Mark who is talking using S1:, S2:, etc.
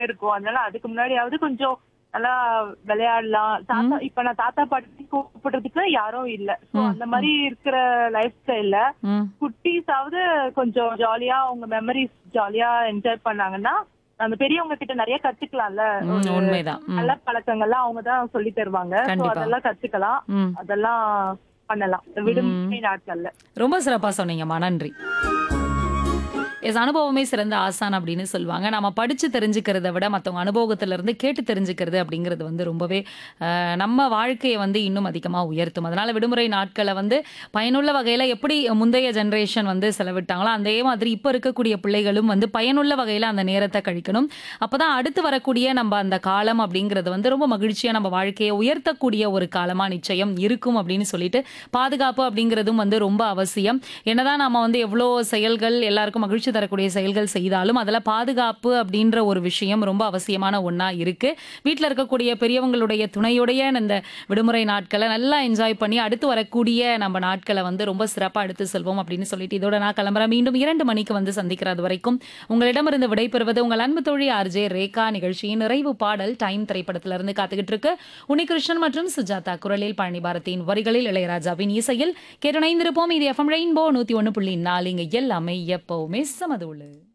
S1: இருக்கும் அதனால அதுக்கு முன்னாடியாவது கொஞ்சம் நல்லா விளையாடலாம் தாத்தா இப்ப நான் தாத்தா பாட்டி கூப்பிடுறதுக்கு யாரும் இல்ல சோ அந்த மாதிரி இருக்கிற லைஃப் ஸ்டைல்ல
S2: ம்
S1: குட்டீஸாவது கொஞ்சம் ஜாலியா அவங்க மெமரிஸ் ஜாலியா என்ஜாய் பண்ணாங்கன்னா அந்த பெரியவங்க கிட்ட நிறைய கத்துக்கலாம்ல
S2: ம்,
S1: ஒரு
S2: உண்மைதான் ம்,
S1: நல்ல பழக்கங்கள்லாம் அவங்க தான் சொல்லி தருவாங்க So
S2: கண்டிப்பா.
S1: அதெல்லாம் கத்துக்கலாம்
S2: ம்
S1: அதெல்லாம் பண்ணலாம் விடுமுறை நாட்கள்ல
S2: ரொம்ப சிறப்பா சொன்னீங்கம்மா நன்றி எஸ் அனுபவமே சிறந்த ஆசான் அப்படின்னு சொல்லுவாங்க நம்ம படிச்சு தெரிஞ்சுக்கிறத விட மற்றவங்க அனுபவத்துல இருந்து கேட்டு தெரிஞ்சுக்கிறது அப்படிங்கிறது வந்து ரொம்பவே அஹ், நம்ம வாழ்க்கையை வந்து இன்னும் அதிகமாக உயர்த்தும் அதனால விடுமுறை நாட்களை வந்து பயனுள்ள வகையில் எப்படி முந்தைய ஜென்ரேஷன் வந்து செலவிட்டாங்களோ அதே மாதிரி இப்போ இருக்கக்கூடிய பிள்ளைகளும் வந்து பயனுள்ள வகையில் அந்த நேரத்தை கழிக்கணும் அப்பதான் அடுத்து வரக்கூடிய நம்ம அந்த காலம் அப்படிங்கிறது வந்து ரொம்ப மகிழ்ச்சியா நம்ம வாழ்க்கையை உயர்த்தக்கூடிய ஒரு காலமா நிச்சயம் இருக்கும் அப்படின்னு சொல்லிட்டு பாதுகாப்பு அப்படிங்கிறதும் வந்து ரொம்ப அவசியம் என்னதான் நம்ம வந்து எவ்வளோ செயல்கள் எல்லாருக்கும் மகிழ்ச்சி தரக்கூடிய செயல்கள் செய்தாலும் அதில் பாதுகாப்பு அப்படின்ற ஒரு விஷயம் ரொம்ப அவசியமான ஒன்றா இருக்கு வீட்டில் இருக்கக்கூடிய பெரியவங்களுடைய துணையுடைய இந்த விடுமுறை நாட்களை நல்லா என்ஜாய் பண்ணி அடுத்து வரக்கூடிய நம்ம நாட்களை வந்து ரொம்ப சிறப்பாக எடுத்து செல்வோம் அப்படின்னு சொல்லிட்டு இதோட நான் கிளம்புறேன் மீண்டும் இரண்டு மணிக்கு வந்து சந்திக்கிறது வரைக்கும் உங்களிடமிருந்து விடைபெறுவது உங்கள் அன்பு தோழி ஆர்ஜே ரேகா நிகழ்ச்சியின் நிறைவு பாடல் டைம் திரைப்படத்திலிருந்து காத்துக்கிட்டு இருக்கு உனிகிருஷ்ணன் மற்றும் சுஜாதா குரலில் பழனி பாரதியின் வரிகளில் இளையராஜாவின் இசையில் கேட்டணைந்திருப்போம் இது எஃப்எம் ரெயின்போ நூத்தி ஒன்று புள்ளி நாலு இங்க எல்லாமே எப்பவுமே சமதுள்ளு